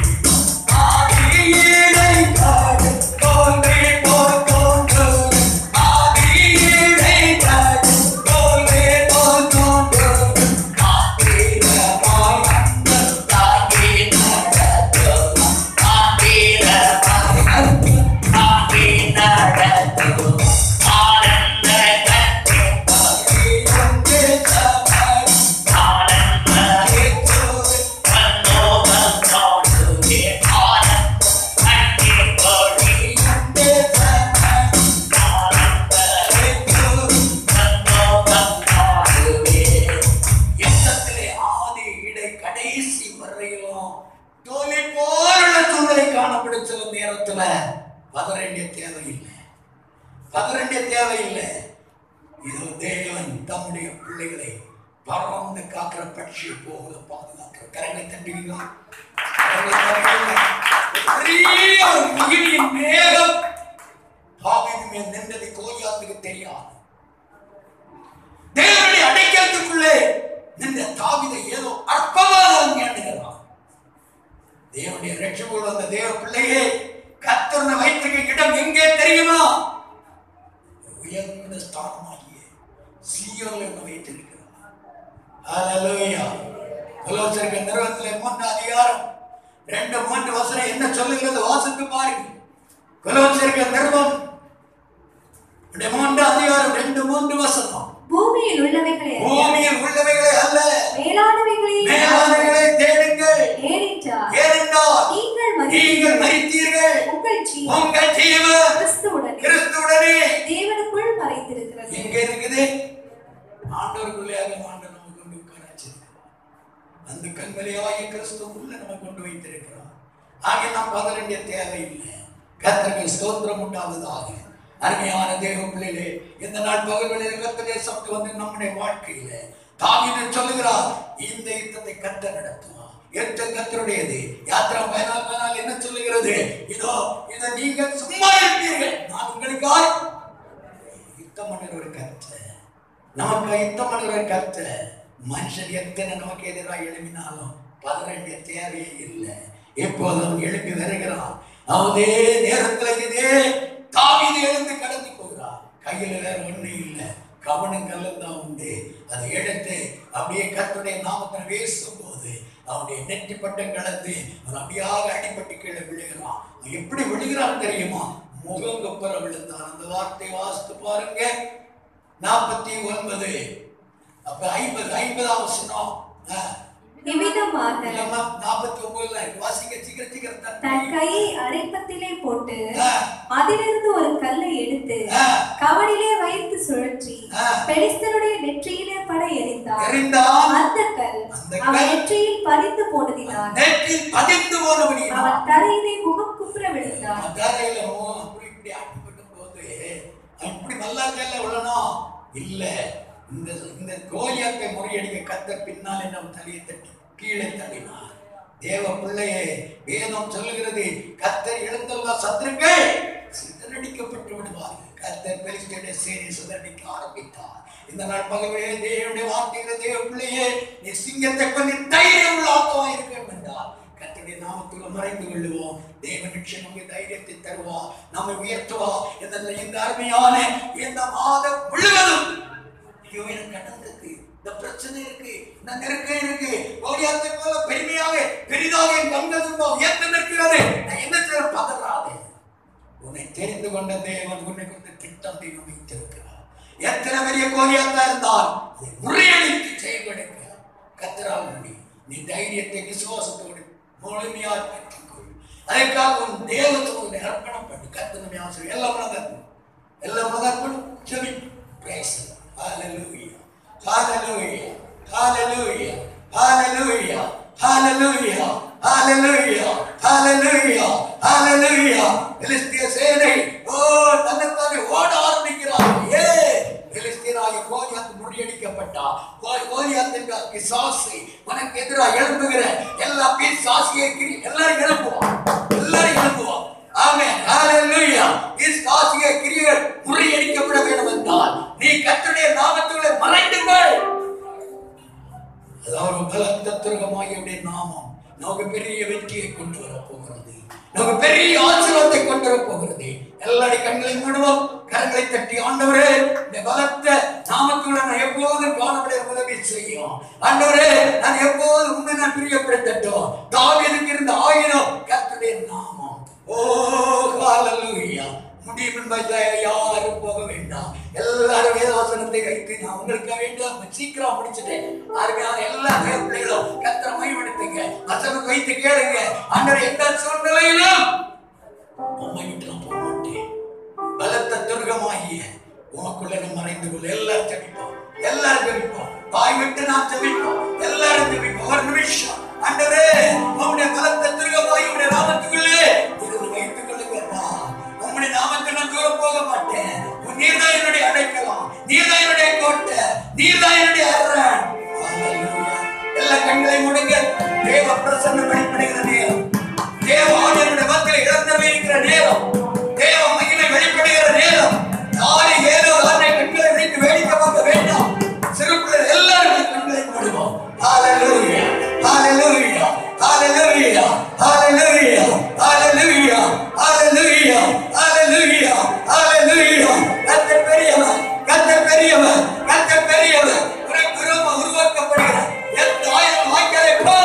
ஆதியிடை காடு தோல்வி போல் தோன்றும். ஆதியிடை காடு தோல்வி போல் தோன்றும். ஆத்திரமாய் அன்பர் தாங்கி நடத்தும். ஆத்திரமாய் அன்பர் தாங்கி நடத்தும். ஆனந்த கண்ணீர் தாங்கி சமம். யுத்தத்திலே ஆதி இடை கடைசி வரையிலும் தோல்வி போலுள்ள சூழ்நிலை காணப்படும் சில நேரத்துல பதற வேண்டிய தேவையில்லை பதற வேண்டிய தேவையில்லை இது தேவன் தம்முடைய பிள்ளைகளை பறந்து காக்கிற பட்சியை போகுது பாதுகாக்கிற கரங்களை தட்டுவீங்களா கரங்களை தட்டுவீங்களா? ஒரு பெரிய ஒரு மகிழின் மேகம் தாவீது மேல் நின்றது கோலியாத்துக்கு தெரியாது தேவனுடைய அடைக்கலத்துக்குள்ளே நின்ற தாவிதை ஏதோ அற்பமாக எண்ணுகிறான் தேவனுடைய ரட்சகோடு அந்த தேவ பிள்ளையே கத்தர்ன வைத்திருக்க இடம் எங்கே தெரியுமா ஒரு உயர்ந்த ஸ்தானமாகிய சீயோல என்ன வைத்திருக்கிறார் ஹalleluya கொலோசருக்கு நிறுவனத்திலே மூன்று அதிகாரம் ரெண்டு மூன்று வசனம் என்ன சொல்லுகிறது வாசித்து பாருங்க கொலோசருக்கு நிறுவனம் ரெண்டு மூன்று அதிகாரம் ரெண்டு மூன்று வசனம் பூமியில் உள்ளவைகளை அறிய, பூமியில் உள்ளவைகளை அல்ல மேலானவைகளை மேலானவைகளை தேடுங்கள் ஏனென்றால் ஏனென்றால் நீங்கள் நீங்கள் மறித்தீர்கள். மறித்தீர்கள் உங்கள் ஜீவன் உங்கள் ஜீவன் கிறிஸ்துவுடனே கிறிஸ்துவுடனே தேவனுக்குள் மறைந்திருக்கிறது எங்க இருக்குது ஆண்டவருக்குள்ளேயாக ஆண்டவர் நம்ம கொண்டு உட்கார வச்சிருக்கிறார் அந்த கண்மலையாகிய கிறிஸ்துவ உள்ள நம்ம கொண்டு வைத்திருக்கிறோம் ஆகிய நாம் பத வேண்டிய தேவையில்லை கத்தர்கள் ஸ்தோத்திரம் உண்டாவதாக அருமையான தேவ பிள்ளைகளே இந்த நாள் பகல்களில் கத்தரை சப்து வந்து நம்முடைய வாழ்க்கையில தாவின சொல்லுகிறார் இந்த யுத்தத்தை கத்த நடத்துவார் யுத்தம் கத்தருடையது யாத்திரா பயனால் பயனால் என்ன சொல்லுகிறது இதோ இதோ நீங்கள் சும்மா இருப்பீர்கள் நான் உங்களுக்காய் யுத்தம் பண்ணுகிற ஒரு கர்த்தர் நமக்கு யுத்தம் பண்ணுகிற ஒரு கர்த்தர் மனுஷன் எத்தனை நமக்கு எதிராக எழுப்பினாலும் பதற வேண்டிய தேவையே இல்லை எப்போதும் எழுப்பி வருகிறான் அவதே நேரத்தில் இதே தாவீது எழுந்து கடந்து போகிறார் கையில் வேற ஒண்ணு இல்லை கவனம் தான் உண்டு அதை எடுத்து அப்படியே கர்த்தருடைய நாமத்தில் பேசும்போது அவனுடைய நெற்றி பட்டம் கலந்து அவன் அப்படியாக அடிபட்டு கீழே விழுகிறான் அவன் எப்படி விழுகிறான் தெரியுமா முகம் கொப்பர விழுந்தான் அந்த வார்த்தை வாசித்து பாருங்க நாற்பத்தி ஒன்பது அப்ப ஐம்பது ஐம்பதாம் வசனம் ஆ. நிமித்தமாக இல்லம்மா, நாற்பத்தி ஒன்பதுல இருக்கு. வாசிங்க சீக்கிரம் சீக்கிரம் தன் தட்டி. கையை அரைப்பத்திலே போட்டு ஆ, அதிலிருந்து ஒரு கல்லை எடுத்து ஆ. கவனிலே வைத்து சுழற்றி ஆ. பெலிஸ்தருடைய நெற்றியிலே பட எறிந்தார் எறிந்தான். அந்த கல் அந்த அவன் கல் நெற்றியில் பதிந்து போனதினால் நெற்றில் பதிந்து போனபடியினால் அவன் தரையிலே முகம் குப்புற விழுந்தான் அதாரையில அப்படி இப்படி அடிபட்ட போது இப்படி மல்லாக்கல்ல உள்ளனும் இல்ல இந்த இந்த கோலியாத்தை முறியடிக்க கத்த பின்னால் என்ன தலையை தட்டி கீழே தள்ளினார் தேவ பிள்ளையே வேதம் சொல்லுகிறது கத்தர் எழுந்துள்ள சத்துருக்கள் சிதறடிக்கப்பட்டு விடுவார்கள் கத்தர் பெலிஸ்தேடைய சேனை சிதறடிக்க ஆரம்பித்தார் இந்த நாள் பகவே தேவனுடைய வார்த்தைகிற தேவ பிள்ளையே நீ சிங்கத்தை கொண்டு தைரியம் உள்ள ஆத்மா இருக்க வேண்டும் என்றார் கர்த்தருடைய நாமத்துள்ள மறைந்து கொள்ளுவோம் தேவ நிச்சயம் நமக்கு தைரியத்தை தருவா நம்மை உயர்த்துவா இந்த இந்த அருமையான இந்த மாதம் முழுவதும் ஐயோ எனக்கு கடன் இருக்கு இந்த பிரச்சனை இருக்கு இந்த நெருக்கம் இருக்கு ஓடியாத்தை போல பெருமையாக பெரிதாக என் கண்கள் முன்பு உயர்ந்து நிற்கிறது நான் என்ன செய்ய பதறாதே உன்னை தெரிந்து கொண்ட தேவன் உன்னை கொண்டு திட்டம் தெய்வம் வைத்திருக்கிறார் எத்தனை பெரிய கோரியாத்தா இருந்தால் அதை முறியடித்து செயல்படுக்க கத்தரால் முடியும் நீ தைரியத்தை விசுவாசத்தோடு முழுமையாக பெற்றுக்கொள் அதற்காக உன் தேவத்தோடு அர்ப்பணம் பண்ணி கத்தனை ஆசிரியர் எல்லாம் மதம் எல்லாம் மதம் செவி பேச Hallelujah. Hallelujah. Hallelujah. Hallelujah. Hallelujah. Hallelujah. Hallelujah. Hallelujah. பெலிஸ்திய சேனை ஓ தன்னைத்தானே ஓட ஆரம்பிக்கிறார் ஏ பெலிஸ்தீனாய கோலியாத் முறியடிக்கப்பட்டா கோ- கோலியாத்தின் பிசாசு உனக்கு எதிராக எழுப்புகிற எல்லா பிசாசியை கிரி எல்லாரும் எழுப்புவான் எல்லாரும் எழுப்புவான் ஆமென் ஹalleluya பிசாசிய கிரியைகள் முறியடிக்கப்பட வேண்டும் என்றால் நீ கர்த்தருடைய நாமத்துக்குள்ளே மறைந்து கொள் அதாவது பலத்த துருகமாகிய நாமம் நமக்கு பெரிய வெற்றியை கொண்டு வர போகிறது நமக்கு பெரிய ஆசீர்வாதத்தை கொண்டு வர போகிறது எல்லாருடைய கண்களை மூடுவோம் கரங்களை தட்டி ஆண்டவரே இந்த பலத்த நாமத்துள்ள நான் எப்போதும் காணப்பட உதவி செய்யும் ஆண்டவரே நான் எப்போதும் உண்மை நான் பிரியப்படுத்தட்டும் தாவீதுக்கு இருந்த ஆயுதம் கர்த்தருடைய நாமம் ஓ ஹalleluya முடியும் என்பதை யாரும் போக வேண்டாம் எல்லாரும் வேதவசனத்தை வைத்து நான் உங்களுக்கு வேண்டாம் சீக்கிரம் முடிச்சுட்டேன் அருமையான எல்லா தேவ பிள்ளைகளும் கத்திர மையப்படுத்துங்க வசனம் வைத்து கேளுங்க அன்றரை எந்த சூழ்நிலையிலும் உண்மை விட்டு நான் போக மாட்டேன் பலத்த துர்கமாகிய உனக்குள்ள நம்ம மறைந்து கொள்ள எல்லாரும் ஜெபிப்போம் எல்லாரும் ஜெபிப்போம் வாய் விட்டு நாம் ஜெபிப்போம் எல்லாரும் ஜெபிப்போம் ஒரு நிமிஷம் அண்டரே உம்முடைய பலத்த துர்கமாகி உம்முடைய நாமத்துக்குள்ளே இருந்து வைத்துக் கொள்ளுங்கப்பா உம்முடைய நாமத்தில் நான் தூரம் போக மாட்டேன் உன் நீர்தான் என்னுடைய அடைக்கலாம் நீர்தான் என்னுடைய கோட்டை நீர்தான் என்னுடைய அரண் Hallelujah. எல்லா கண்களை முடுங்க தேவ பிரசன்னம் வெளிப்படுகிற நேரம் தேவ ஆண்டவருடைய மத்தியில் இழந்தவை இருக்கிற நேரம் தேவ மகிமை வெளிப்படுகிற நேரம் நாளை ஏதோ ஆண்டை கண்களை வைத்து வேடிக்கை பார்க்க வேண்டாம் சிறு பிள்ளைகள் எல்லாரும் கண்களை மூடுவோம் Hallelujah. Hallelujah. Hallelujah. Hallelujah. Hallelujah. Hallelujah. Hallelujah. Hallelujah. கர்த்தர் பெரியவர் கர்த்தர் பெரியவர் கர்த்தர் பெரியவர் உனக்கு விரோதமாக உருவாக்கப்படுகிற எந்த ஆயிரம் வாய்க்காலை போ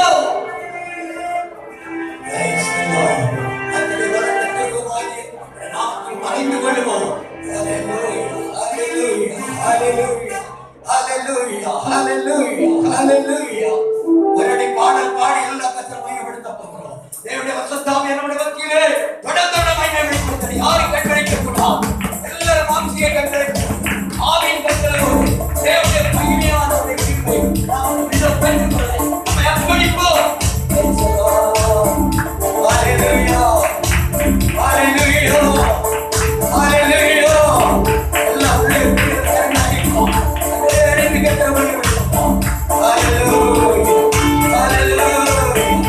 Praise the Lord. கர்த்தருடைய பலத்த கிருபையாகிய நாமத்தில் மறைந்து கொள்ளுவோம். Hallelujah. Hallelujah. Hallelujah. Hallelujah. Hallelujah. Hallelujah. ஒருவருடைய பாடல் பாடி எல்லா கத்தர் மையப்படுத்த போகிறோம் தேவனுடைய வசத்தாம் என்னுடைய மத்தியிலே தொடர்ந்து மையப்படுத்த யாரும் கட்டளைக்க கூடாது எல்லாரும் மாம்சியை கட்டளைக்க ஆவின் கட்டளையோடு தேவனுடைய மகிமையான ஒரு கிருபை நாம் விதம் பெற்றுக் கொள்ள நம்மை அர்ப்பணிப்போம் Praise the Lord. Hallelujah. Hallelujah. Hallelujah. எல்லா உள்ளே கரங்களை அடிப்போம். அதே அடித்து கட்டளை மையப்படுத்துவோம். Hallelujah. Hallelujah.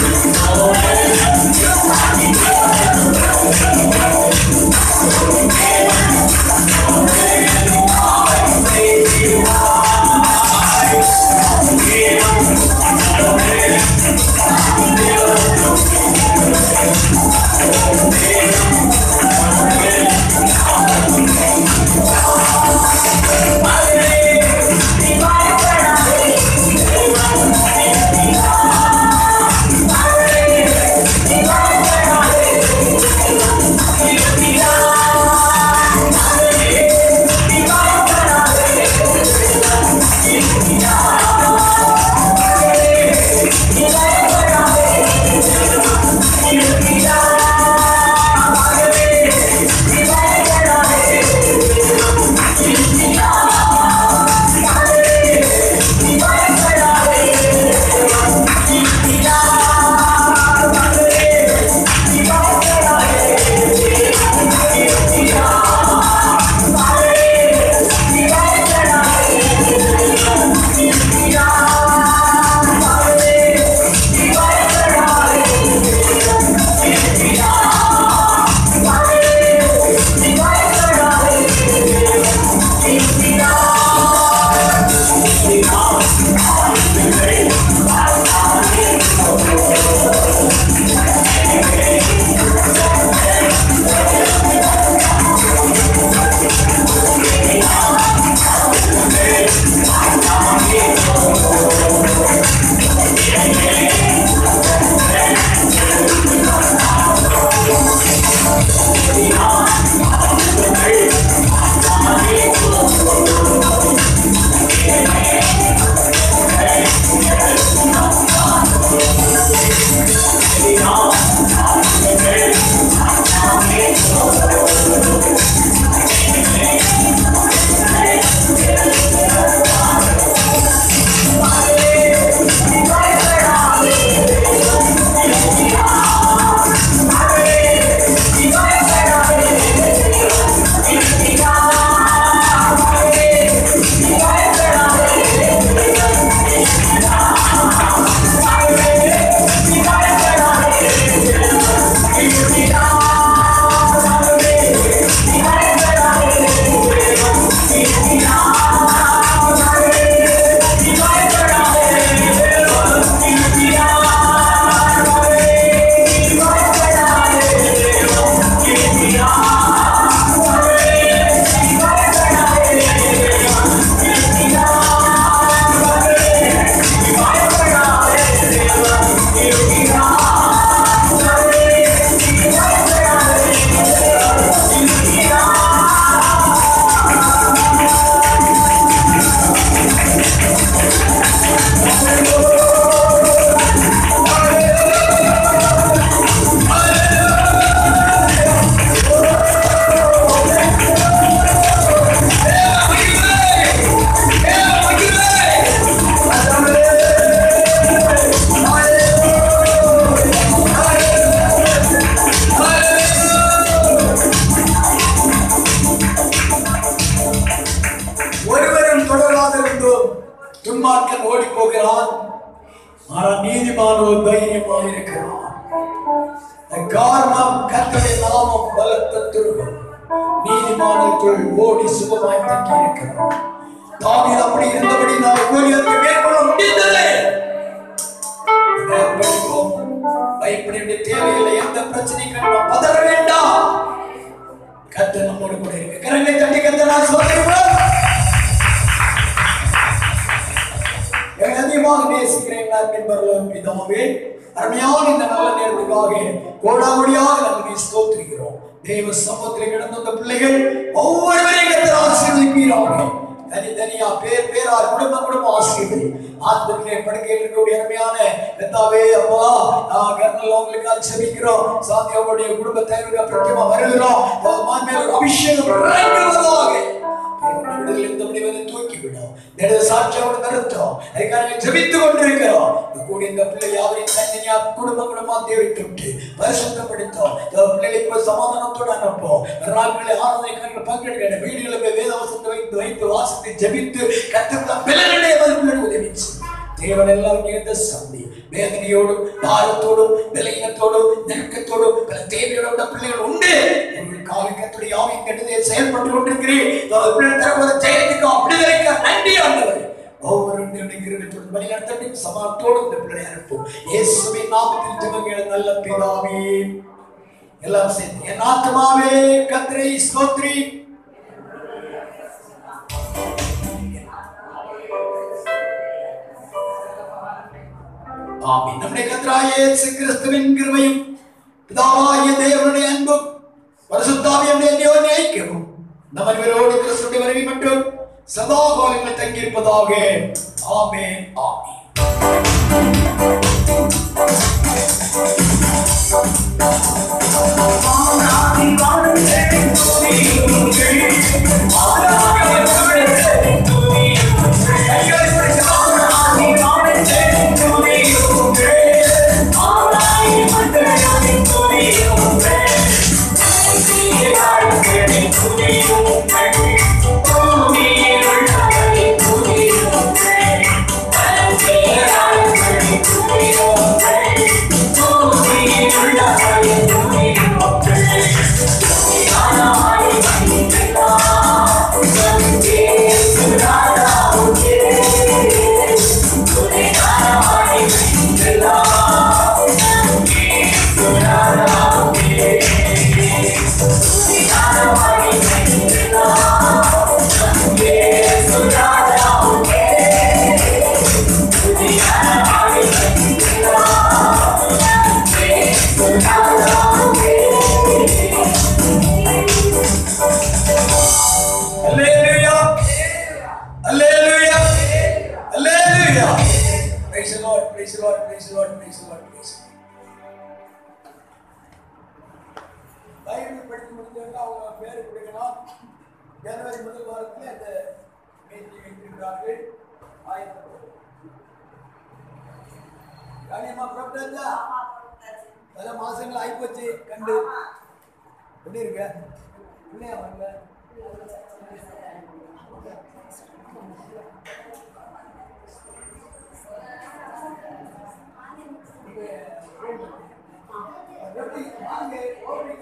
துன்மார்க்கன் ஓடி போகிறான் ஆனால் நீதிமானோ தைரியமாக இருக்கிறான் காரணம் கர்த்தருடைய நாமம் பலத்த துருகம் நீதிமானத்துள் ஓடி சுகமாய் தங்கி இருக்கிறான் தாவீது அப்படி இருந்தபடி நான் கோலியத்தை மேற்கொள்ள முடிந்தது பயப்படுவோம். பயப்பட வேண்டிய தேவையில்லை எந்த பிரச்சனைக்கும் நாம் பதற வேண்டாம் கர்த்தர் நம்மோடு கூட இருக்கு கரங்களை தட்டி கர்த்தர் நான் சொல்லுகிறேன் எங்களை அதிகமாக நேசிக்கிறேன் நான் என்பவர்களும் பிதாவே அருமையான இந்த நல்ல நேரத்துக்காக கோடாகோடியாக நாங்கள் ஸ்தோத்திரிக்கிறோம் தேவ சமூகத்தில் கிடந்த அந்த பிள்ளைகள் ஒவ்வொருவரையும் கர்த்தர் ஆசீர்வதிப்பீராக தனித்தனியா பேர் பேரா குடும்பம் குடும்பம் ஆசீர்வதி ஆஸ்பத்திரியிலே படுக்கையில் இருக்கக்கூடிய அருமையான கர்த்தாவே அப்பா நான் கர்னல் அவங்களுக்காக செபிக்கிறோம் சாந்தியாவுடைய குடும்ப தேவைகள் பிரத்தியமா வருகிறோம் மான் மேல் ஒரு அபிஷேகம் இறங்குவதாக விடுதலை இந்த முடிவதை தூக்கிவிடும் நெடுத சாட்சியோடு நிறுத்தோம் அதுக்காக ஜெபித்துக் கொண்டிருக்கிறோம் கூடிய இந்த பிள்ளை யாவரையும் தனியா குடும்ப குடும்பமா தேவை தொட்டு பரிசுத்தப்படுத்தோம் இந்த பிள்ளைகளுக்கு சமாதானத்தோடு அனுப்போம் நாட்களை ஆராதனை கண்கள் பங்கெடுக்கிற வீடுகளை போய் வேத வசத்தை வைத்து வைத்து வாசித்து ஜெபித்து கத்துக்கிற பிள்ளைகளுடைய மதிப்புடன் உதவிச்சு தேவன் எல்லாம் கேட்ட சந்தி வேதனையோடும் பாரத்தோடும் விலையினத்தோடும் நெருக்கத்தோடும் பல தேவையோட உள்ள பிள்ளைகள் உண்டு உங்களுக்காக கத்துடைய ஆவியின் கட்டத்தை செயல்பட்டு கொண்டிருக்கிறேன் தரப்போத ஜெயத்துக்கு விடுதலைக்கு நன்றி ஆண்டவர் ஒவ்வொரு கிரகத்தோடு வழிநடத்தட்டும் சமாளத்தோடு இந்த பிள்ளை அனுப்பும் இயேசுவின் நாமத்தில் ஜெபங்கள் நல்ல பிதாவே எல்லாம் சேர்ந்து என் ஆத்மாவே கத்திரை ஸ்தோத்ரி ஆமென் நம்முடைய கர்த்தராகிய இயேசு கிறிஸ்துவின் கிருபையும் பிதாவாகிய தேவனுடைய அன்பும் பரிசுத்தாவியுடைய தேவனை ஐக்கியமும் நம்ம இவரோடு கிறிஸ்துடைய வருகை மற்றும் சதா காலங்கள் தங்கியிருப்பதாக amen amen Hallelujah. Hallelujah. Hallelujah. Praise the Lord. Praise the Lord. Praise the Lord. Praise the Lord. Praise the Lord. Bible படித்து முடித்தவங்க அவங்க பேர் கொடுக்கலாம் ஜனவரி முதல் வாரத்தில் அந்த மீட்டிங் வைத்திருக்கிறார்கள் ஆயிரம் கனியம்மா புறப்பட்டாச்சா பல மாசங்கள் ஆயிப்போச்சு கண்டு எப்படி இருக்க இல்லையா வரல எப்படி வாங்க ஓடுறீங்க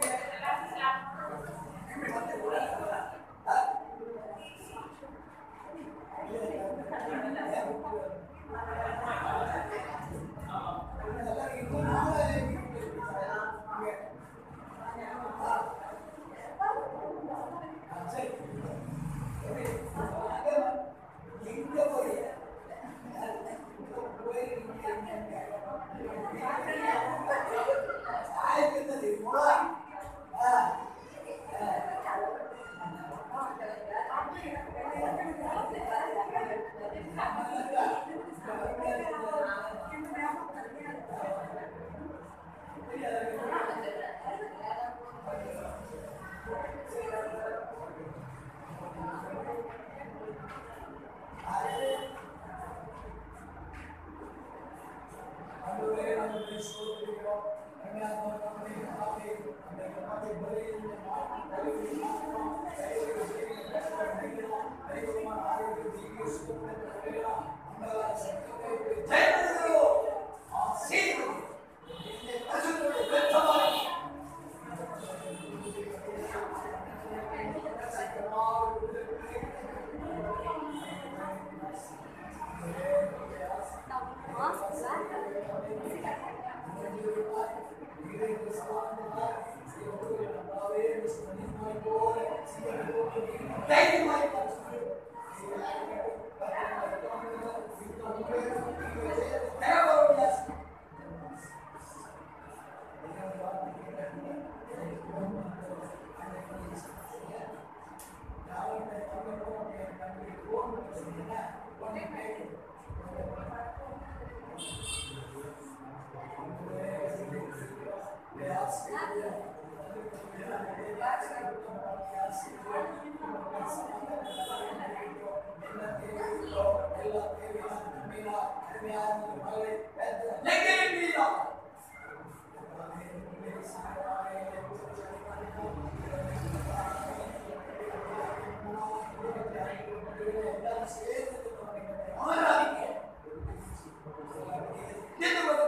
இந்த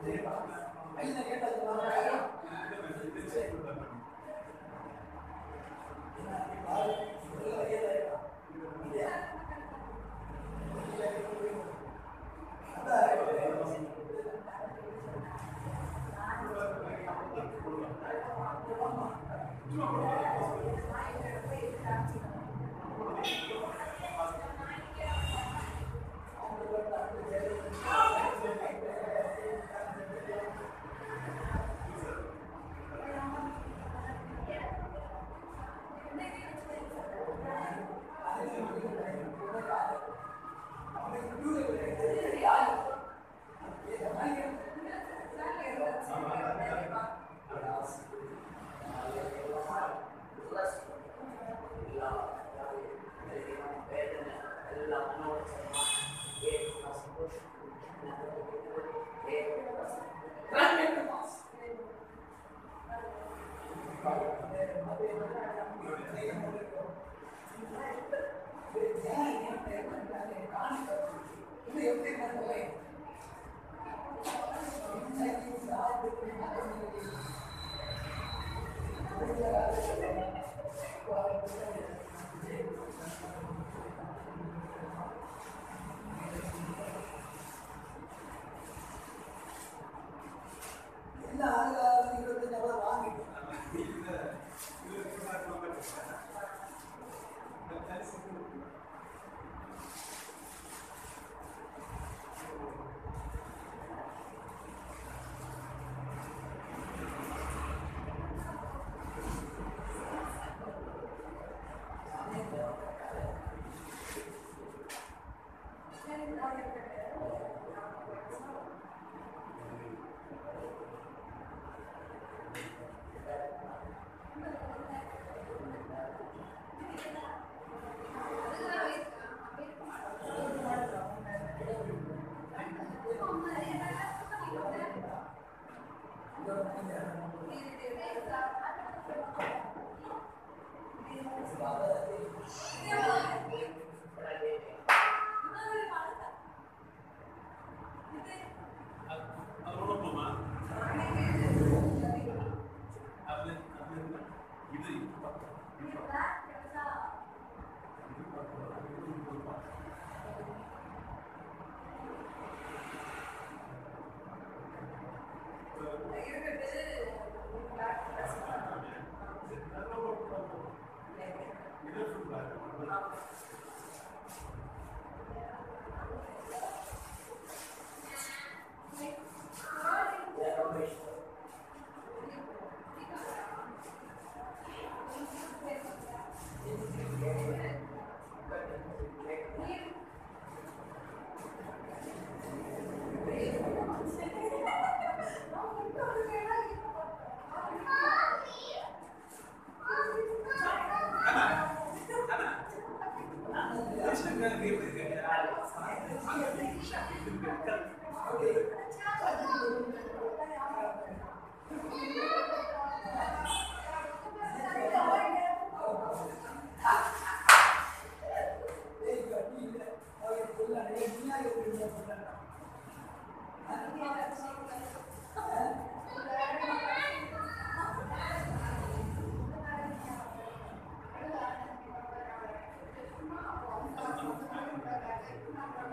Thank